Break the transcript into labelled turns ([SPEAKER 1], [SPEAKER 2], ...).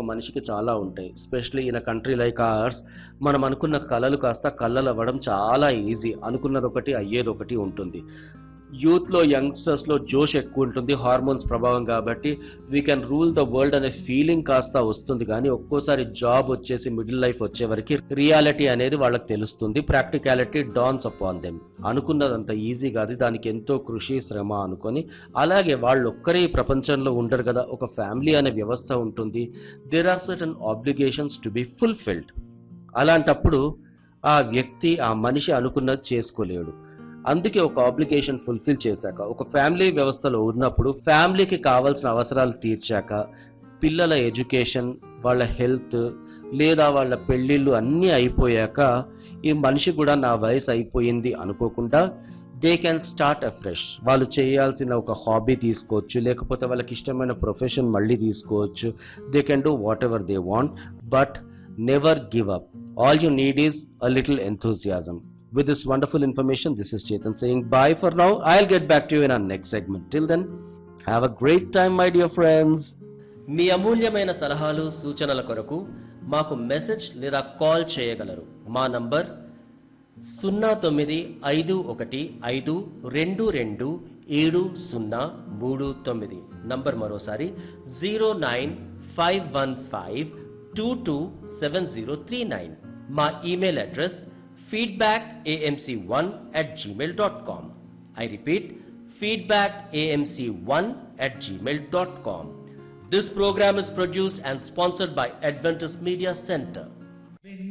[SPEAKER 1] మనిషికి చాలా ఉంటాయి especially in a country like ours మనం అనుకున్న కళలు కాస్త కళ్ళలు అవ్వడం చాలా ఈజీ అనుకున్నది ఒకటి అయ్యేది ఒకటి ఉంటుంది యూత్ లో యంగ్స్టర్స్ లో జోష్ ఎక్కువ ఉంటుంది హార్మోన్స్ ప్రభావం కాబట్టి we can rule the world అనే ఫీలింగ్ కాస్త వస్తుంది కానీ ఒక్కోసారి జాబ్ వచ్చేసి మిడిల్ లైఫ్ వచ్చే వరకు రియాలిటీ అనేది వాళ్ళకి తెలుస్తుంది ప్రాక్టికాలిటీ డాన్స్ అపాన్ దెమ్ అనుకున్నదంత ఈజీ కాదు దానికి ఎంతో కృషి శ్రమ అనుకొని అలాగే వాళ్ళు ఒక్కరే ఈ ప్రపంచంలో ఉండరు కదా ఒక ఫ్యామిలీ అనే వ్యవస్థ ఉంటుంది there are certain obligations to be fulfilled అలాంటప్పుడు ఆ వ్యక్తి ఆ మనిషి అనుకున్నది చేసుకోలేడు అందుకే ఒక ఆబ్లిగేషన్ ఫుల్ఫిల్ చేశాక ఒక ఫ్యామిలీ వ్యవస్థలో ఉన్నప్పుడు ఫ్యామిలీకి కావాల్సిన అవసరాలు తీర్చాక పిల్లల ఎడ్యుకేషన్ వాళ్ళ హెల్త్ లేదా వాళ్ళ పెళ్ళిళ్ళు అన్నీ అయిపోయాక ఈ మనిషి కూడా నా వయసు అయిపోయింది అనుకోకుండా దే కెన్ స్టార్ట్ అఫ్రెష్ వాళ్ళు చేయాల్సిన ఒక హాబీ తీసుకోవచ్చు లేకపోతే వాళ్ళకి ఇష్టమైన ప్రొఫెషన్ మళ్ళీ తీసుకోవచ్చు they can do whatever they want but never give up all you need is a little enthusiasm with this wonderful information this is chetan saying bye for now i'll get back to you in our next segment till then have a great time my dear friends
[SPEAKER 2] మీ అమూల్యమైన సలహాలు సూచనల కొరకు మాకు message లేదా call చేయగలరు మా number సున్నా తొమ్మిది ఐదు ఒకటి ఐదు రెండు రెండు ఏడు సున్నా మూడు తొమ్మిది నంబర్ మరోసారి zero nine five one five two two seven zero three nine మా email address feedback AMC one at Gmail dot com I repeat feedback AMC one at Gmail dot com This program is produced and sponsored by Adventist Media Center.